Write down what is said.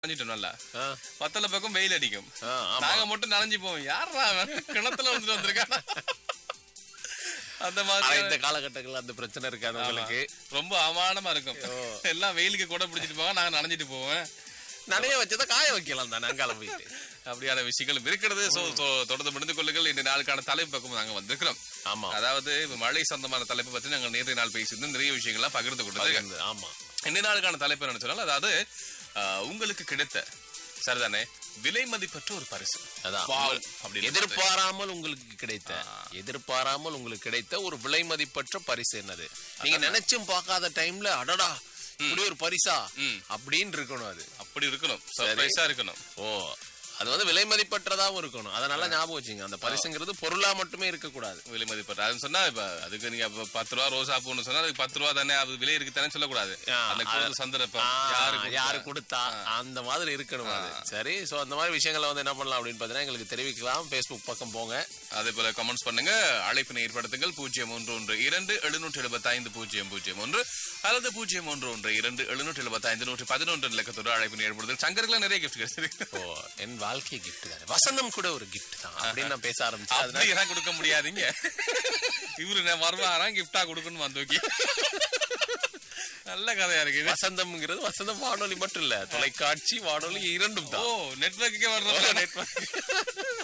நனைஞ்சிட்டோம் நல்லா ஆ, பத்தல பக்கம் வெயில் அடிக்கும் ஆ, ஆமா. நாங்க மட்டும் நனைஞ்சு போவோம் யாரா அவன் கிணத்துல வந்துட்டு வந்திருக்கான் அந்த ஆனா மாதிரி இந்த காலகட்டங்கள்ல அந்த பிரச்சனை இருக்காது உங்களுக்கு ரொம்ப அவமானமா இருக்கும் எல்லாம் வெயிலுக்கு கூட பிடிச்சிட்டு போவாங்க நாங்க நனைஞ்சிட்டு போவேன் நனைய வச்சதை காய வைக்கலாம் தானே அங்கால போயிட்டு அப்படியான விஷயங்களும் இருக்கிறது சோ தொ- தொடர்ந்து முடிந்து கொள்ளுங்கள் இந்த நாளுக்கான தலைப்பு பக்கம் நாங்க வந்திருக்கிறோம் ஆமா அதாவது இப்ப மழை சொந்தமான தலைப்பு பத்தி நாங்க நேற்றைய நாள் பேசியிருந்தோம் நிறைய விஷயங்கள்லாம் பகிர்ந்து கொண்டது பகிர்ந்து, ஆமா இந்த நாளுக்கான தலைப்பு என்ன சொன்னால் அதாவது ஆஹ், உங்களுக்கு கிடைத்த சரிதானே விலை மதிப்பற்ற ஒரு பரிசு அதான் Wow உங்கள் அப்படின்னு எதிர்பாராமல் உங்களுக்கு கிடைத்த எதிர்பாராமல் உங்களுக்கு கிடைத்த ஒரு விலை மதிப்பற்ற பரிசு என்னது நீங்க நினைச்சும் பார்க்காத டைம்ல அடடா இப்படி ஒரு பரிசா ம். அப்படின்னு இருக்கணும் அது அப்படி இருக்கணும் சர்ப்ரைஸா இருக்கணும் ஓ அது வந்து விலை மதிப்பற்றதாவும் இருக்கணும் அதை நல்லா ஞாபகம் வச்சுங்க அந்த பரிசுங்கிறது பொருளா மட்டுமே இருக்கக்கூடாது விலை மதிப்பற்ற அதுன்னு சொன்னா இப்ப அதுக்கு நீங்க இப்ப பத்து ரூபா ரோசா பூன்னு சொன்னா அதுக்கு பத்து ரூபா தானே அது விலை இருக்கு தானே சொல்லக்கூடாது ஆ, அந்த அது- கொடுத்த சந்தர்ப்பம் ஆ, யாரு கொடுத்தா? யாரு கொடுத்தா அந்த மாதிரி இருக்கணும் அது சரி சோ அந்த மாதிரி விஷயங்களை வந்து என்ன பண்ணலாம் அப்படின்னு பாத்தீங்கன்னா எங்களுக்கு தெரிவிக்கலாம் Facebook பக்கம் போங்க அதே போல கமெண்ட்ஸ் பண்ணுங்க அழைப்பினை ஏற்படுத்துங்கள் பூஜ்ஜியம் ஒன்று ஒன்று இரண்டு எழுநூற்றி எழுபத்தி ஐந்து பூஜ்ஜியம் பூஜ்ஜியம் ஒன்று அல்லது பூஜ்ஜியம் ஒன்று ஒன்று இரண்டு எழுநூற்றி எழுபத்தி ஐந்து நூற்றி பதினொன்று இலக்கத்தோடு அழைப்பினை ஏற்படுத்துங்கள் சங்கருக்குலாம் நிறைய கிஃப்ட் கிடைச்சிருக்கு ஓ என் வாழ்க்கை gift தானே வசந்தம் கூட ஒரு gift தான் அப்படின்னு நான் பேச ஆரம்பிச்சேன் அதனால அப்படி எல்லாம் கொடுக்க முடியாதீங்க இவரு நான் வருவாராம் கிஃப்டா கொடுக்கணும் வந்தோக்கி நல்ல கதையா இருக்கு இது. வசந்தம்ங்கிறது வசந்தம் வானொலி மட்டும் இல்ல தொலைக்காட்சி வானொலி இரண்டும் ஓ தான் நெட்வொர்க்கே வர்றது நெட்வொர்க்